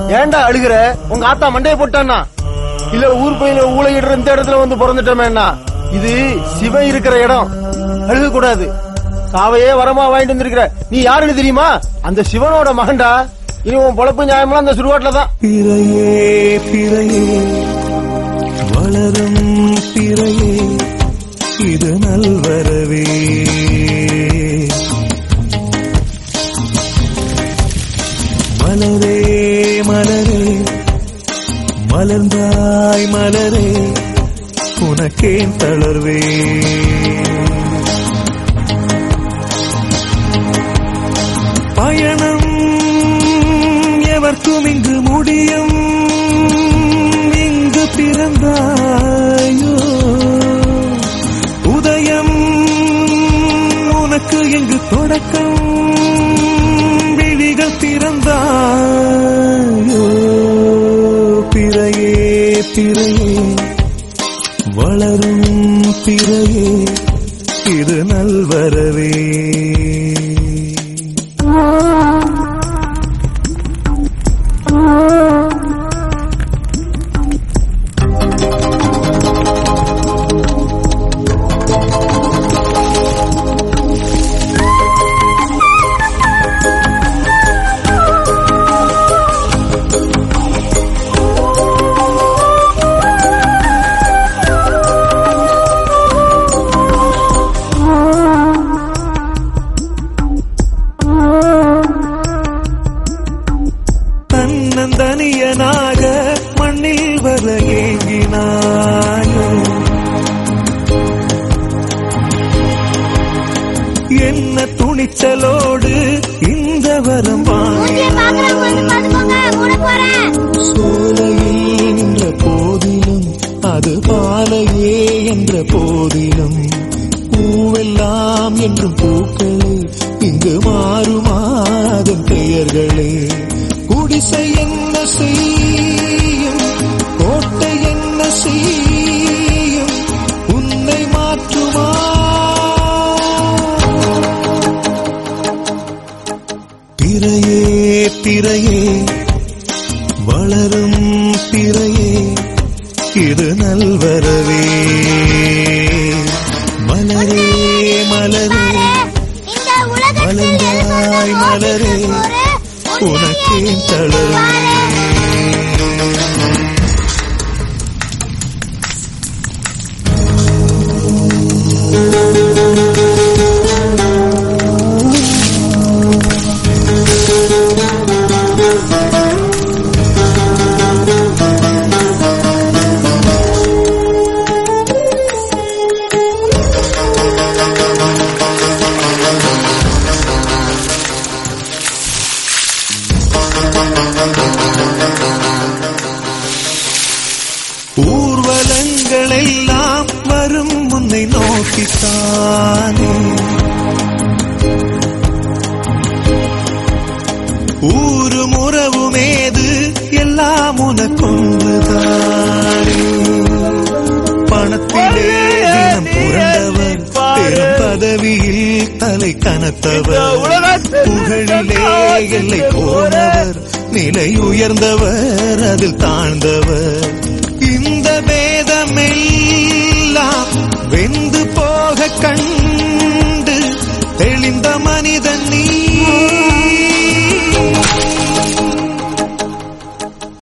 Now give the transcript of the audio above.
ஏன்டா அழுகுற உங்க ஆத்தா மண்டைய போட்டானா இல்ல ஊர் பையில ஊழையிடுற இந்த இடத்துல வந்து பிறந்துட்டோமேண்ணா இது சிவன் இருக்கிற இடம் அழுக கூடாது காவையே வரமா வாங்கிட்டு வந்திருக்கிற நீ யாருன்னு தெரியுமா அந்த சிவனோட மகன்டா இனி உன் பொழப்பு நியாயமெல்லாம் அந்த சுடுகாட்டுல தான் பிறையே பிறையே வளரும் பிறையே இது நல்வரவே மலரே மலரே மலர்ந்தாய் மலரே உனக்கேன் தளர்வே பயணம் எவர்க்கும் இங்கு முடியும் இங்கு பிறந்தாயோ உதயம் உனக்கு இங்கு தொடக்கம் விழிகள் திறந்தாயோ பிறையே பிறையே வளரும் பிறையே இது நல்வரவே தன்னந்தனியனாக மண்ணில் வர ஏங்கினாயோ என்ன துணிச்சலோடு இந்த வரம் வாங்கி மூஞ்சிய பாக்குறவங்க வந்து பாத்துக்கோங்க மூட போறேன் சோலையில் நின்ற போதிலும் அது பாலையே என்ற போதிலும் பூவெல்லாம் என்றும் பூக்களே இங்கு மாறுமாதன் பெயர்களே குடிசை என்ன செய்யும் கோட்டை என்ன செய்யும் உன்னை மாற்றுமா பிறையே பிறையே வளரும் பிறையே இது நல்வரவே மலரே மலரே இந்த உலகத்தில் மலர்ந்தாய் மலரே உனக்கே தளர்வே ஊர்வலங்கள் எல்லாம் வரும் உன்னை நோக்கித்தானே ஊரும் உறவுமேது எல்லாம் உனக்கொன்றுதானே பணத்திலே தினம் புரண்டவர் பெரும் பதவியில் தலை கனத்தவர் புகழிலே எல்லை போனவர் நிலை உயர்ந்தவர் அதில் தாழ்ந்தவர் இந்த பேதமெல்லாம் வெந்து போக கண்